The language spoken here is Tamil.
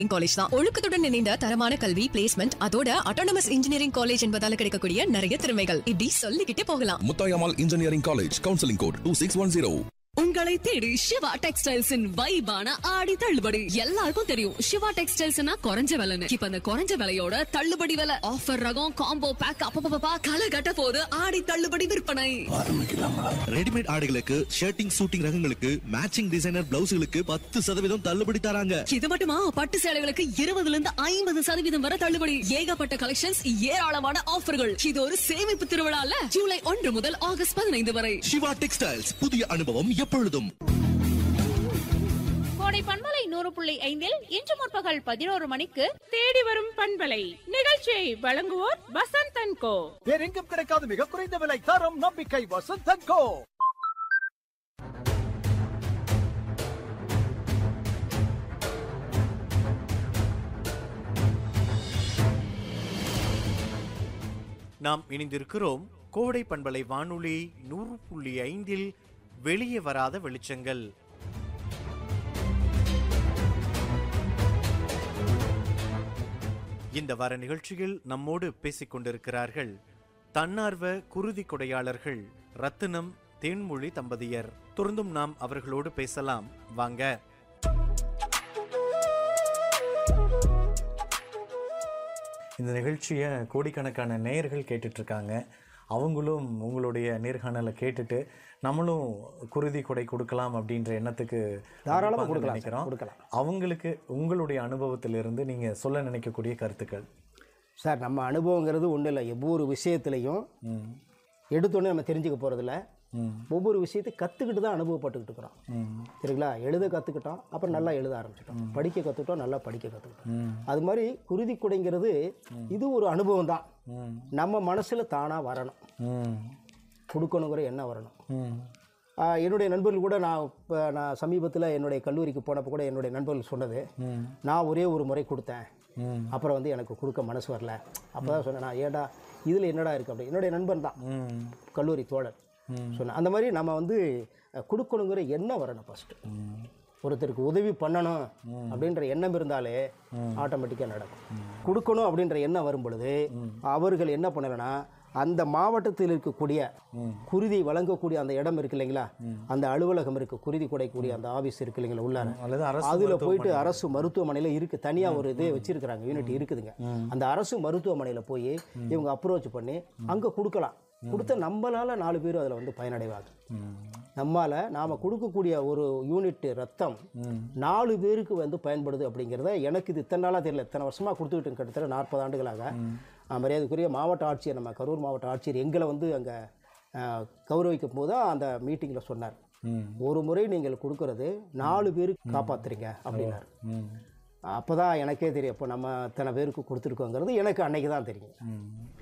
காலேஜ் தான் ஒழுக்கத்துடன் இணைந்த தரமான கல்வி பிளேஸ்மெண்ட் அதோட அட்டானமஸ் இன்ஜினியரிங் காலேஜ் என்பதால கிடைக்கக்கூடிய நிறைய திறமைகள் இப்படி சொல்லிக்கிட்டே போகலாம் Muthayammal engineering college counselling code two six one zero உங்களை தேடி சிவா டெக்ஸ்டைல்ஸின் வைபான ஆடி தள்ளுபடி எல்லாருக்கும் தெரியும் சிவா டெக்ஸ்டைல்ஸ்னா குறைஞ்ச விலைன்னு இப்ப அந்த குறைஞ்ச விலையோட தள்ளுபடி விலை ஆஃபர் ரகம் காம்போ பேக் அப்பப்பா களை கட்ட போது ஆடி தள்ளுபடி விற்பனை ரெடிமேட் ஆடைகளுக்கு ஷர்ட்டிங் சூட்டிங் ரகங்களுக்கு மேட்சிங் டிசைனர் பிளவுஸ்களுக்கு பத்து சதவீதம் தள்ளுபடி தராங்க இது மட்டுமா பட்டு சேலைகளுக்கு இருபதுல இருந்து ஐம்பது சதவீதம் வரை தள்ளுபடி ஏகப்பட்ட கலெக்ஷன்ஸ் ஏராளமான ஆஃபர்கள் இது ஒரு சேமிப்பு திருவிழால ஜூலை ஒன்று முதல் ஆகஸ்ட் பதினைந்து வரை சிவா டெக்ஸ்டைல்ஸ் புதிய அனுபவம் எப்பொழுதும் கோடை பண்பலை நூறு புள்ளி ஐந்தில் இன்று முற்பகல் பதினோரு மணிக்கு தேடி வரும் பண்பலை நிகழ்ச்சியை வழங்குவோர் வசந்த் அண்ட் கோ வேறெங்கும் கிடைக்காத மிக குறைந்த விலை தரம் நம்பிக்கை வசந்தன் கோ நாம் இணைந்திருக்கிறோம் கோடை பண்பலை வானொலி நூறு புள்ளி ஐந்தில் வெளியே வராத வெளிச்சங்கள் இந்த வார நிகழ்ச்சியில் நம்மோடு பேசிக் கொண்டிருக்கிறார்கள் தன்னார்வ குருதி கொடையாளர்கள் ரத்தினம் தேன்மொழி தம்பதியர் தொடர்ந்தும் நாம் அவர்களோடு பேசலாம் வாங்க இந்த நிகழ்ச்சியை கோடிக்கணக்கான நேயர்கள் கேட்டுட்டு இருக்காங்க அவங்களும் உங்களுடைய நேர்காணலை கேட்டுட்டு நம்மளும் குருதி கொடை கொடுக்கலாம் அப்படின்ற எண்ணத்துக்கு தாராளமா வந்திருப்பாங்கன்னு கொடுக்கலாம் நினைக்கிறோம் சார், கொடுக்கலாம். அவங்களுக்கு உங்களுடைய அனுபவத்திலிருந்து நீங்க சொல்ல நினைக்கக்கூடிய கருத்துக்கள் சார் நம்ம அனுபவங்கிறது ஒன்றும் இல்லை ஒவ்வொரு விஷயத்துலையும் எடுத்தோடனே நம்ம தெரிஞ்சுக்க போகிறதில்ல ஒவ்வொரு விஷயத்தை கற்றுக்கிட்டு தான் அனுபவப்பட்டுக்கிட்டு இருக்கிறோம் சரிங்களா எழுத கற்றுக்கிட்டோம் அப்புறம் நல்லா எழுத ஆரம்பிச்சிட்டோம் படிக்க கற்றுக்கிட்டோம் நல்லா படிக்க கற்றுக்கிட்டோம் அது மாதிரி குருதி குடைங்கிறது இது ஒரு அனுபவம் தான் நம்ம மனசில் தானாக வரணும் கொடுக்கணுங்கிற எண்ணம் வரணும் ஆ, என்னுடைய நண்பர்கள் கூட நான் இப்போ நான் சமீபத்தில் என்னுடைய கல்லூரிக்கு போனப்போ கூட என்னுடைய நண்பர்கள் சொன்னது நான் ஒரே ஒரு முறை கொடுத்தேன் அப்புறம் வந்து எனக்கு கொடுக்க மனசு வரல அப்போ தான் சொன்னேன் நான் ஏடா இதில் என்னடா இருக்குது அப்படி என்னுடைய நண்பன் தான் கல்லூரி தோழர் சொன்னேன் அந்த மாதிரி நம்ம வந்து அஹ், கொடுக்கணுங்கிற எண்ணம் வரணும் ஃபஸ்ட்டு ஒருத்தருக்கு உதவி பண்ணணும் அப்படின்ற எண்ணம் இருந்தாலே ஆட்டோமேட்டிக்காக நடக்கும் கொடுக்கணும் அப்படின்ற எண்ணம் வரும் பொழுது அவர்கள் என்ன பண்ணலைன்னா அந்த மாவட்டத்தில் இருக்கக்கூடிய குருதி வழங்கக்கூடிய அந்த இடம் இருக்கு இல்லைங்களா அந்த அலுவலகம் இருக்கு குருதி குடைக்கூடிய அந்த ஆபீஸ் இருக்கு இல்லைங்களா உள்ளார அல்லது அரசு அதுல போயிட்டு மருத்துவமனை. அரசு மருத்துவமனையில இருக்கு தனியா ஒரு இது வச்சிருக்கிறாங்க யூனிட் இருக்குதுங்க அந்த அரசு மருத்துவமனையில போய் இவங்க அப்ரோச் பண்ணி அங்க கொடுக்கலாம் கொடுத்த நம்மளால நாலு பேர் அதுல வந்து பயனடைவாங்க நம்மால நாம கொடுக்கக்கூடிய ஒரு யூனிட் ரத்தம் நாலு பேருக்கு வந்து பயன்படுது அப்படிங்கிறத எனக்கு இது இத்தனை நாளாக தெரியல இத்தனை வருஷமா கொடுத்துக்கிட்டு கிட்டத்தட்ட நாற்பது ஆண்டுகளாக ஆஹ், மரியாதைக்குரிய மாவட்ட ஆட்சியர் நம்ம கரூர் மாவட்ட ஆட்சியர் எங்களை வந்து அங்கே கௌரவிக்கும் போது தான் அந்த மீட்டிங்கில் சொன்னார் ஒரு முறை நீங்கள் கொடுக்கறது நாலு பேருக்கு காப்பாத்துறீங்க அப்படின்னாரு அப்போ தான் எனக்கே தெரியும் அப்போ நம்ம இத்தனை பேருக்கு கொடுத்துருக்கோங்கிறது எனக்கு அன்னைக்கு தான் தெரியும்